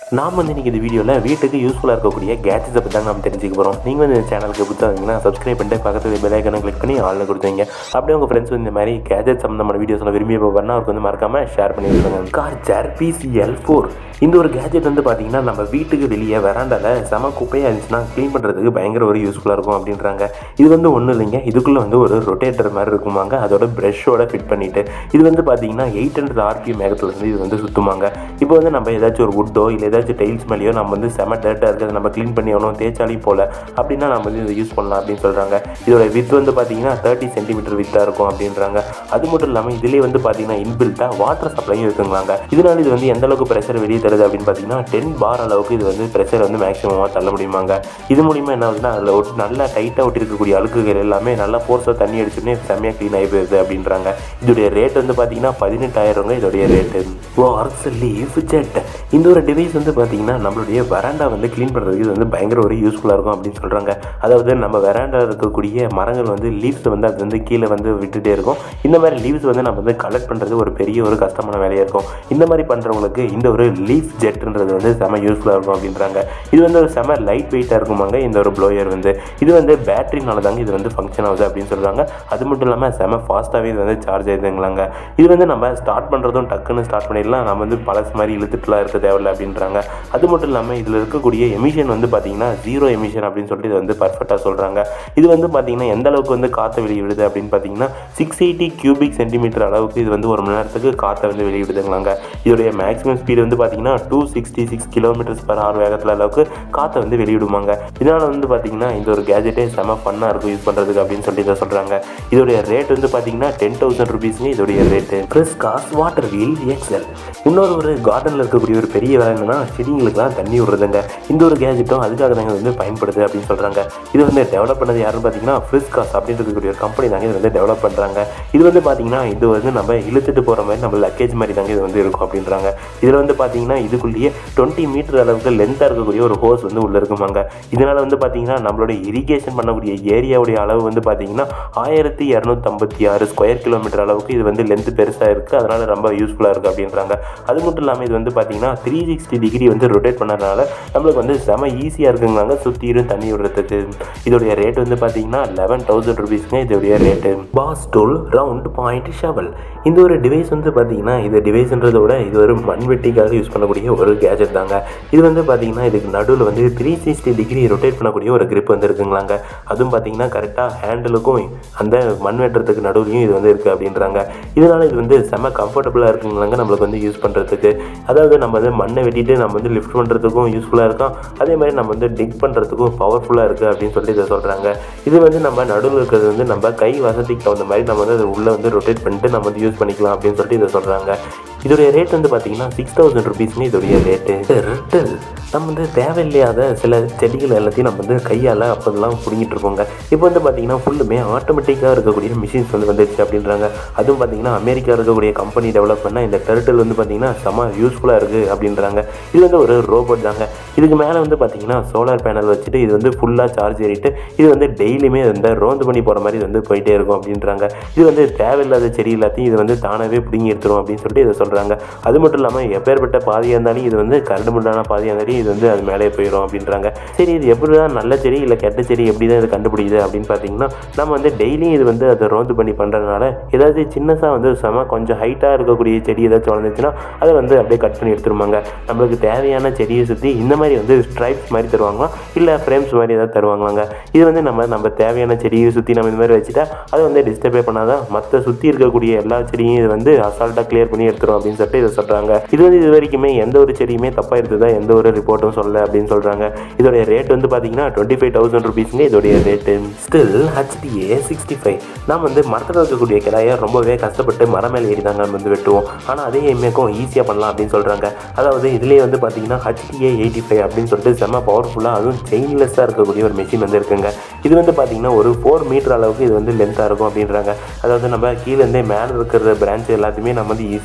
நாம் வந்து இன்றைக்கி இந்த வீடியோவில் வீட்டுக்கு யூஸ்ஃபுல்லாக இருக்கக்கூடிய கேட்ஜெட்ஸை பற்றி தான் நம்ம தெரிஞ்சுக்க போகிறோம் நீங்கள் வந்து இந்த சேனலுக்கு புத்தகங்கன்னா சப்ஸ்கிரைப் பண்ணிட்டு பக்கத்தில் பெல் ஐக்கனை கிளிக் பண்ணி ஆளில் கொடுத்தீங்க அப்படியே உங்கள் ஃப்ரெண்ட்ஸ் வந்து இந்த மாதிரி கேட்ஜெட் சம்மந்தமான வீடியோஸ்லாம் விரும்பி போவார்னா அவருக்கு வந்து மறக்காமல் ஷேர் பண்ணி விடுங்க கார்ஜர் பிசிஎல் ஃபோர் இந்த ஒரு கேஜெட் வந்து பார்த்தீங்கன்னா நம்ம வீட்டுக்கு வெளியே வெராண்டாவில் செம குப்பையாக இருந்துச்சுன்னா க்ளீன் பண்ணுறதுக்கு பயங்கர ஒரு யூஸ்ஃபுல்லாக இருக்கும் அப்படின்றாங்க இது வந்து ஒன்றும் இல்லைங்க இதுக்குள்ளே வந்து ஒரு ரொட்டேட்டர் மாதிரி இருக்குமாங்க அதோட ப்ரெஷ்ஷோட ஃபிட் பண்ணிட்டு இது வந்து பார்த்தீங்கன்னா எயிட் ஹண்ட்ரட் ஆர்பிஎம் வேகத்தில் வந்து இது வந்து சுற்றுமாங்க இப்போ வந்து நம்ம ஏதாச்சும் ஒரு வுட்டோ இல்லை ஏதாச்சும் டைல்ஸ் மேலேயோ நம்ம வந்து செம டேட்டாக இருக்குது நம்ம க்ளீன் பண்ணி ஆகணும் தேய்ச்சாலையும் போல அப்படின்னா நம்ம வந்து இதை யூஸ் பண்ணலாம் அப்படின்னு சொல்கிறாங்க இதோட வித் வந்து பார்த்தீங்கன்னா தேர்ட்டி சென்டிமீட்டர் வித்தாக இருக்கும் அப்படின்றாங்க அது மட்டும் இல்லாமல் இதுலேயே வந்து பார்த்தீங்கன்னா இன்பில்ட்டாக வாட்டர் சப்ளையும் இருக்குங்களாங்க இதனால இது வந்து எந்த அளவுக்கு ப்ரெஷர் வெளியே தருது அப்படின்னு பார்த்தீங்கன்னா டென் பார் அளவுக்கு இது வந்து ப்ரெஷர் வந்து மேக்ஸிமமாக தள்ள முடியுமாங்க இது மூலிமா என்ன ஆகுதுன்னா அதில் ஒரு நல்லா டைட்டாக ஒட்டி இருக்கக்கூடிய அழுக்குகள் எல்லாமே நல்லா ஃபோர்ஸாக தண்ணி அடிச்சுன்னே செம்மையாக க்ளீன் ஆகி போயிருது அப்படின்றாங்க இதோடைய ரேட் வந்து பார்த்தீங்கன்னா பதினெட்டாயிரங்க இதோடைய ரேட்டு வார்க்ஸ் லீஃப் ஜெட் இந்த ஒரு டிவைஸ் வந்து பார்த்தீங்கன்னா நம்மளுடைய வெராண்டா வந்து க்ளீன் பண்ணுறதுக்கு இது வந்து பயங்கர ஒரு யூஸ்ஃபுல்லாக இருக்கும் அப்படின்னு சொல்கிறாங்க அதாவது நம்ம வெராண்டா இருக்கக்கூடிய மரங்கள் வந்து லீவ்ஸ் வந்து அது வந்து கீழே வந்து விட்டுட்டே இருக்கும் இந்த மாதிரி லீவ்ஸ் வந்து நம்ம வந்து கலெக்ட் பண்ணுறது ஒரு பெரிய ஒரு கஷ்டமான வேலையாக இருக்கும் இந்த மாதிரி பண்ணுறவங்களுக்கு இந்த ஒரு லீஃப் ஜெட்ன்றது வந்து செம யூஸ்ஃபுல்லாக இருக்கும் அப்படின்றாங்க இது வந்து ஒரு செம லைட் வெயிட்டாக இருக்குமாங்க இந்த ஒரு ப்ளோயர் வந்து இது வந்து பேட்டரினால தாங்க இது வந்து ஃபங்க்ஷன் ஆகுது அப்படின்னு சொல்கிறாங்க அது மட்டும் இல்லாமல் செம ஃபாஸ்ட்டாகவே இது வந்து சார்ஜ் ஆகுதுங்களாங்க இது வந்து நம்ம ஸ்டார்ட் பண்ணுறதும் டக்குன்னு ஸ்டார்ட் பண்ணிடலாம் நம்ம வந்து பழசு மாதிரி இழுத்துட்டுலாம் இருக்க தேவையில்ல அப்படின்றாங்க அது மட்டும் இல்லாமல் இதில் இருக்கக்கூடிய எமிஷன் வந்து பார்த்தீங்கன்னா ஜீரோ எமிஷன் அப்படின்னு சொல்லிட்டு இது வந்து பர்ஃபெக்டாக சொல்கிறாங்க இது வந்து பார்த்தீங்கன்னா எந்த அளவுக்கு வந்து காற்றை வெளியிடுது அப்படின்னு பார்த்தீங்கன்னா சிக்ஸ் எயிட்டி கியூபிக் சென்டிமீட்டர் அளவுக்கு இது வந்து ஒரு மணி நேரத்துக்கு காற்றை வந்து வெளியிடுதுங்களாங்க இதோடைய மேக்ஸிமம் ஸ்பீடு வந்து பார்த்தீங்கன்னா two sixty six kilometres per hour வேகத்தில் அளவுக்கு காற்றை வந்து வெளியிடுவாங்க இதனால் வந்து பார்த்தீங்கன்னா இந்த ஒரு கேஜெட்டே செம ஃபன்னாக இருக்கும் யூஸ் பண்ணுறதுக்கு அப்படின்னு சொல்லி இதை சொல்கிறாங்க இதோடைய ரேட் வந்து பார்த்தீங்கன்னா டென் தௌசண்ட் ருபீஸுங்க இதோடைய ரேட்டு கிறிஸ்காஸ் வாட்டர் வீல் எக்ஸல் இன்னொரு ஒரு கார்டனில் இருக்கக்கூடிய ஒரு பெரிய வேலை என்னன்னா செடிங்களுக்குலாம் தண்ணி விடுறதுங்க இந்த ஒரு கேஜெட்டும் அதுக்காக தாங்க வந்து பயன்படுது அப்படின்னு சொல்கிறாங்க இது வந்து டெவலப் பண்ணது யாருன்னு பார்த்தீங்கன்னா ஃப்ரிஸ்காஸ் அப்படின்னு இருக்கக்கூடிய ஒரு கம்பெனி தாங்க இது வந்து டெவலப் பண்ணுறாங்க இது வந்து பார்த்தீங்கன்னா இது வந்து நம்ம இழுத்துட்டு போகிற மாதிரி நம்ம லக்கேஜ் மாதிரி தாங்க இது வந்து இருக்கும் அப்படின்றாங்க இதில் வந்து பார்த்தீங்கன்னா இதுக்குள்ளேயே டுவெண்ட்டி மீட்டர் அளவுக்கு லென்த்தாக இருக்கக்கூடிய ஒரு ஹோஸ் வந்து உள்ளே இருக்குமாங்க இதனால் வந்து பார்த்தீங்கன்னா நம்மளோட இரிகேஷன் பண்ணக்கூடிய ஏரியாவுடைய அளவு வந்து பார்த்தீங்கன்னா ஆயிரத்தி இரநூத்தம்பத்தி ஆறு ஸ்கொயர் கிலோமீட்டர் அளவுக்கு இது வந்து லென்த் பெருசாக இருக்குது அதனால் ரொம்ப யூஸ்ஃபுல்லாக இருக்குது அப்படின்றாங்க அது மட்டும் இல்லாமல் இது வந்து பார்த்தீங்கன்னா த்ரீ சிக்ஸ்டி டிகிரி வந்து ரொட்டேட் பண்ணதுனால நம்மளுக்கு வந்து செம ஈஸியாக இருக்குங்கிறாங்க சுற்றிடும் தண்ணி விடுறதுக்கு இதோடைய ரேட் வந்து பார்த்தீங்கன்னா லெவன் தௌசண்ட் ருபீஸ்ங்க இதோடைய ரேட்டு பாஸ் டூல் ரவுண்ட் பாயிண்ட் ஷவல் இந்த ஒரு டிவைஸ் வந்து பார்த்தீங்கன்னா இது டிவைஸ்ன்றத விட இது ஒரு மண்வெட்டிக்காக யூஸ் பண்ணக்கூடிய ஒரு கேஜெட் தாங்க இது வந்து பார்த்தீங்கன்னா இதுக்கு நடுவில் வந்து த்ரீ சிக்ஸ்டி டிகிரி ரொட்டேட் பண்ணக்கூடிய ஒரு grip வந்து இருக்குங்களாங்க அதுவும் பார்த்தீங்கன்னா கரெக்டாக ஹேண்டிலுக்கும் அந்த மண் வெட்டுறதுக்கு நடுவுலையும் இது வந்து இருக்குது அப்படின்றாங்க இதனால் இது வந்து செம்ம கம்ஃபர்டபுளாக இருக்குங்களாங்க நம்மளுக்கு வந்து யூஸ் பண்ணுறதுக்கு அதாவது நம்ம வந்து மண்ணை வெட்டிட்டு நம்ம வந்து லிஃப்ட் பண்ணுறதுக்கும் யூஸ்ஃபுல்லாக இருக்கும் அதே மாதிரி நம்ம வந்து டிக் பண்ணுறதுக்கும் பவர்ஃபுல்லாக இருக்குது அப்படின்னு சொல்லி இதை சொல்கிறாங்க இது வந்து நம்ம நடுவில் இருக்கிறது வந்து நம்ம கை வசதிக்கு தகுந்த மாதிரி நம்ம வந்து அதை உள்ளே வந்து ரொட்டேட் பண்ணிட்டு நம்ம வந்து யூஸ் பண்ணிக்கலாம் அப்படின்னு சொல்லிட்டு இதை சொல்கிறாங்க இதோடைய ரேட் வந்து பார்த்தீங்கன்னா சிக்ஸ் தௌசண்ட் ருபீஸ்னு இதோடைய ரேட்டு ரெட்டல் நம்ம வந்து தேவையில்லாத சில செடிகள் எல்லாத்தையும் நம்ம வந்து கையால் அப்போதெல்லாம் பிடிங்கிட்டு இருப்போங்க இப்போ வந்து பார்த்தீங்கன்னா ஃபுல்லுமே ஆட்டோமேட்டிக்காக இருக்கக்கூடிய மிஷின்ஸ் வந்து வந்துருச்சு அப்படின்றாங்க அதுவும் பார்த்தீங்கன்னா அமெரிக்கா இருக்கக்கூடிய கம்பெனி டெவலப் பண்ண இந்த டெர்ட்டில் வந்து பார்த்தீங்கன்னா செம யூஸ்ஃபுல்லாக இருக்குது அப்படின்றாங்க இது வந்து ஒரு ரோபோட் தாங்க இதுக்கு மேலே வந்து பார்த்தீங்கன்னா சோலார் பேனல் வச்சுட்டு இது வந்து ஃபுல்லாக சார்ஜ் ஏறிட்டு இது வந்து டெய்லியுமே இந்த ரோந்து பண்ணி போகிற மாதிரி இது வந்து போயிட்டே இருக்கும் அப்படின்றாங்க இது வந்து தேவையில்லாத செடி எல்லாத்தையும் இது வந்து தானாகவே பிடுங்கி எடுத்துரும் அப்படின்னு சொல்லிட்டு இதை சொல்கிறாங்க அது மட்டும் இல்லாமல் எப்பேற்பட்ட பாதியாக இருந்தாலும் இது வந்து கரண்ட் முண்டான பாதியாக இருந்தாலும் இது வந்து அது மேலே போயிடும் அப்படின்றாங்க சரி இது எப்படி தான் நல்ல செடி இல்லை கெட்ட செடி எப்படி தான் இது கண்டுபிடிக்குது அப்படின்னு பார்த்தீங்கன்னா நம்ம வந்து டெய்லியும் இது வந்து அதை ரோந்து பண்ணி பண்ணுறதுனால ஏதாவது சின்னசாக வந்து செம கொஞ்சம் ஹைட்டாக இருக்கக்கூடிய செடி ஏதாச்சும் வளர்ந்துச்சுன்னா அதை வந்து அப்படியே கட் பண்ணி எடுத்துருவாங்க நம்மளுக்கு தேவையான செடியை சுற்றி இந்த மாதிரி வந்து ஸ்ட்ரைப்ஸ் மாதிரி தருவாங்களாம் இல்லை ஃப்ரேம்ஸ் மாதிரி ஏதாவது தருவாங்களாங்க இது வந்து நம்ம நம்ம தேவையான செடியை சுற்றி நம்ம இந்த மாதிரி வச்சுட்டா அதை வந்து டிஸ்டர்பே பண்ணாதான் மற்ற சுற்றி இருக்கக்கூடிய எல்லா செடியும் இது வந்து அசால்ட்டாக கிளியர் பண்ணி எடுத்துரும் அப்படின்னு சொல்லிட்டு இதை சொல்கிறாங்க இது வந்து இது வரைக்குமே எந்த ஒரு செடியுமே தப்பாக இருந்ததா எந்த ஒரு ரிப்போர்ட்டும் சொல்லலை அப்படின்னு சொல்கிறாங்க இதோடைய ரேட் வந்து பார்த்தீங்கன்னா டுவெண்ட்டி ஃபைவ் தௌசண்ட் ருபீஸ்ங்க இதோடைய rate Stihl HTA sixty five நாம் வந்து மரத்தில் இருக்கக்கூடிய கிளையை ரொம்பவே கஷ்டப்பட்டு மரம் மேலே ஏறி தாங்க நம்ம வந்து வெட்டுவோம் ஆனால் அதே எம்ஏக்கும் ஈஸியாக பண்ணலாம் அப்படின்னு சொல்கிறாங்க அதாவது இதுலேயே வந்து பார்த்தீங்கன்னா ஹெச்டிஏ எயிட்டி ஃபைவ் அப்படின்னு சொல்லிட்டு செம்ம பவர்ஃபுல்லாக அதுவும் செயின்லெஸ்ஸாக இருக்கக்கூடிய ஒரு மிஷின் வந்து இருக்குங்க இது வந்து பார்த்தீங்கன்னா ஒரு ஃபோர் மீட்டர் அளவுக்கு இது வந்து லென்த்தாக இருக்கும் அப்படின்றாங்க அதாவது நம்ம கீழேருந்தே மேலே இருக்கிற பிரான்ச் எல்லாத்தையுமே நம்ம வந்து ஈஸியாக கட் பண்ணி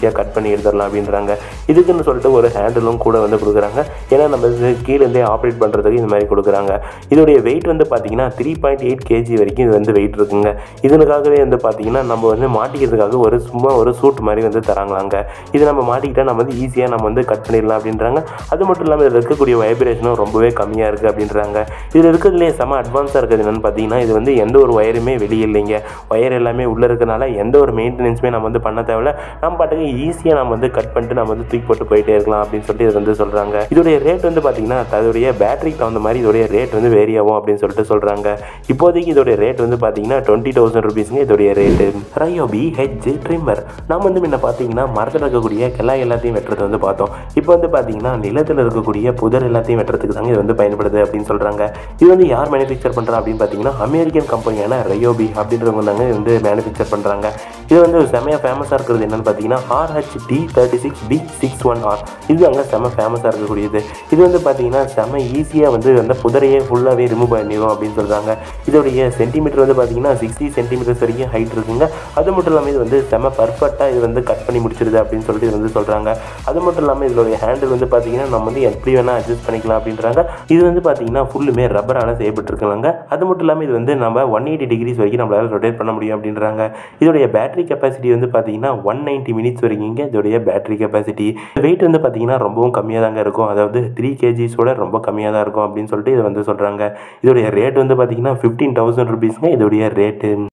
பண்ணி எடுத்துடலாம் அப்படின்றாங்க இதுக்குன்னு சொல்லிட்டு ஒரு ஹேண்டிலும் கூட வந்து கொடுக்குறாங்க ஏன்னா நம்ம இது கீழேருந்தே ஆப்ரேட் பண்ணுறதுக்கு இந்த மாதிரி கொடுக்குறாங்க இதோடைய வெயிட் வந்து பார்த்தீங்கன்னா த்ரீ பாயிண்ட் எயிட் கேஜி வரைக்கும் இது வந்து வெயிட் இருக்குங்க இதனுக்காகவே வந்து பார்த்தீங்கன்னா நம்ம வந்து மாட்டிக்கிறதுக்காக ஒரு சும்மா ஒரு சூட் மாதிரி வந்து தராங்களாங்க இது நம்ம மாட்டிக்கிட்டால் நம்ம வந்து ஈஸியாக நம்ம வந்து கட் பண்ணிடலாம் அப்படின்றாங்க அது மட்டும் இல்லாமல் இதில் இருக்கக்கூடிய வைப்ரேஷனும் ரொம்பவே கம்மியாக இருக்குது அப்படின்றாங்க இதில் இருக்கிறதுலே செம அட்வான்ஸாக இருக்கிறது என்னென்னு பார்த்தீங்கன்னா இது வந்து எந்த ஒரு ஒயருமே வெளியே இல்லைங்க ஒயர் எல்லாமே உள்ளே இருக்கனால எந்த ஒரு மெயின்டெனன்ஸுமே நம்ம வந்து பண்ண தேவையில்ல நம்ம பாட்டுக்கு ஈஸியாக நம்ம வந்து கட் பண்ணிட்டு நம்ம வந்து தூக்கி போட்டு போயிட்டே இருக்கலாம் அப்படின்னு சொல்லிட்டு இது வந்து சொல்கிறாங்க இதோடைய ரேட் வந்து பார்த்தீங்கன்னா அதோடைய பேட்டரிக்கு தகுந்த மாதிரி இதோடைய ரேட் வந்து வேரி ஆகும் அப்படின்னு சொல்லிட்டு சொல்கிறாங்க இப்போதைக்கு இதோடைய ரேட் வந்து பார்த்தீங்கன்னா டுவெண்ட்டி தௌசண்ட் ருபீஸுங்க இதோடைய ரேட்டு ரயோபி ஹெச் ட்ரிம்மர் நம்ம வந்து முன்ன பார்த்தீங்கன்னா மரத்தில் இருக்கக்கூடிய கிளை எல்லாத்தையும் வெட்டுறது வந்து பார்த்தோம் இப்போ வந்து பார்த்தீங்கன்னா நிலத்தில் இருக்கக்கூடிய புதர் எல்லாத்தையும் வெட்டுறதுக்கு தாங்க இது வந்து பயன்படுது அப்படின்னு சொல்கிறாங்க இது வந்து யார் மேனுஃபேக்சர் பண்ணுறா அப்படின்னு பார்த்தீங்கன்னா அமெரிக்கன் கம்பெனியான ரயோபி அப்படின்றவங்க தாங்க இது வந்து மேனுஃபேக்சர் பண்ணுறாங்க இது வந்து செமையாக ஃபேமஸாக இருக்கிறது என்னென்னு பார்த்தீங்கன்னா RH D thirty six B six one R இது அங்கே செம ஃபேமஸாக இருக்கக்கூடியது இது வந்து பார்த்தீங்கன்னா செம ஈஸியாக வந்து அந்த புதரையே ஃபுல்லாகவே ரிமூவ் பண்ணிடும் அப்படின்னு சொல்கிறாங்க இதோடைய சென்டிமீட்டர் வந்து பார்த்தீங்கன்னா சிக்ஸ்டி சென்டிமீட்டர்ஸ் வரைக்கும் ஹைட் இருக்குங்க அது மட்டும் இல்லாமல் இது வந்து செம பர்ஃபெக்டாக இது வந்து கட் பண்ணி முடிச்சிருது அப்படின்னு சொல்லிட்டு இது வந்து சொல்கிறாங்க அது மட்டும் இல்லாமல் இதோடைய ஹேண்டில் வந்து பார்த்தீங்கன்னா நம்ம வந்து எப்படி வேணால் அட்ஜஸ்ட் பண்ணிக்கலாம் அப்படின்றாங்க இது வந்து பார்த்தீங்கன்னா ஃபுல்லுமே ரப்பரால் செய்யப்பட்டிருக்காங்க அது மட்டும் இல்லாமல் இது வந்து நம்ம ஒன் எயிட்டி டிகிரிஸ் வரைக்கும் நம்மளால் ரொட்டேட் பண்ண முடியும் அப்படின்றாங்க இதோடைய பேட்டரி கெப்பாசிட்டி வந்து பார்த்தீங்கன்னா ஒன் நைன்ட்டி மினிட்ஸ் வரைக்கும் இதோடைய பேட்டரி கெப்பாசிட்டி வெயிட் வந்து பார்த்தீங்கன்னா ரொம்பவும் கம்மியாக தாங்க இருக்கும் அதாவது த்ரீ கேஜிஸோட ரொம்ப கம்மியாக தான் இருக்கும் அப்படின்னு சொல்லிட்டு இது வந்து சொல்கிறாங்க இதோடைய ரேட் வந்து பார்த்தீங்கன்னா ஃபிஃப்டீன் தௌசண்ட் ருபீஸ்ங்க இதோடைய ரேட்டு